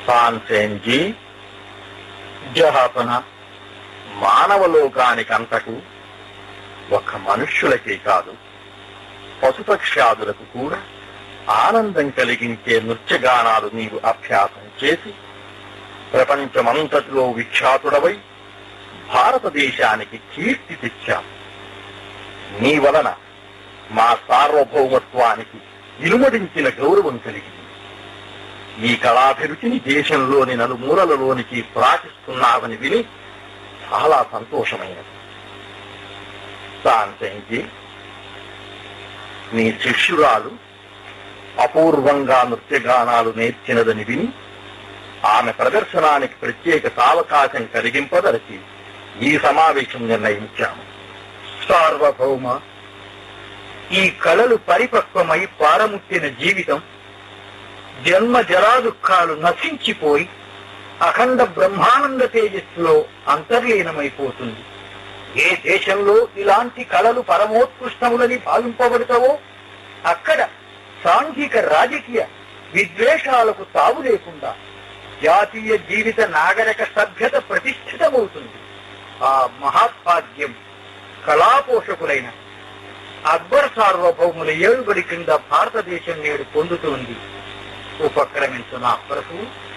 తాన్సేన్జీ జహాపన మానవ లోకానికంతకు ఒక్క మనుష్యులకే కాదు పశుపక్ష్యాదులకు కూడా ఆనందం కలిగించే నృత్యగానాలు నీవు అభ్యాసం చేసి ప్రపంచమంతటిలో విఖ్యాతుడవై భారతదేశానికి కీర్తి తెచ్చావు నీ వలన మా సార్వభౌమత్వానికి ఇనుమడించిన గౌరవం కలిగింది ఈ కళాభిరుచిని దేశంలోని నలుమూలలలోనికి ప్రాచిస్తున్నావని విని చాలా సంతోషమైనది శాంతంకి నీ శిష్యురాలు అపూర్వంగా నృత్యగానాలు నేర్చినదని విని ఆమె ప్రదర్శనానికి ప్రత్యేక సావకాశం కలిగింపదలచి ఈ సమావేశం నిర్ణయించాము సార్వభౌమ ఈ కళలు పరిపక్వమై పారముట్టిన జీవితం జన్మ జరాదుఖాలు నశించిపోయి అఖండ బ్రహ్మానంద తేజస్సులో అంతర్లీనమైపోతుంది ఏ దేశంలో ఇలాంటి కళలు పరమోత్కృష్టములని భావింపబడతావో అక్కడ సాంఘిక రాజకీయ విద్వేషాలకు తావు లేకుండా జాతీయ జీవిత నాగరిక సభ్యత ప్రతిష్ఠితమవుతుంది ఆ మహాత్భాగ్యం కళాపోషకులైన అక్బర్ సార్వభౌముల ఏడుబడి కింద భారతదేశం నేడు పొందుతోంది ఉపక్రమించిన ప్రభు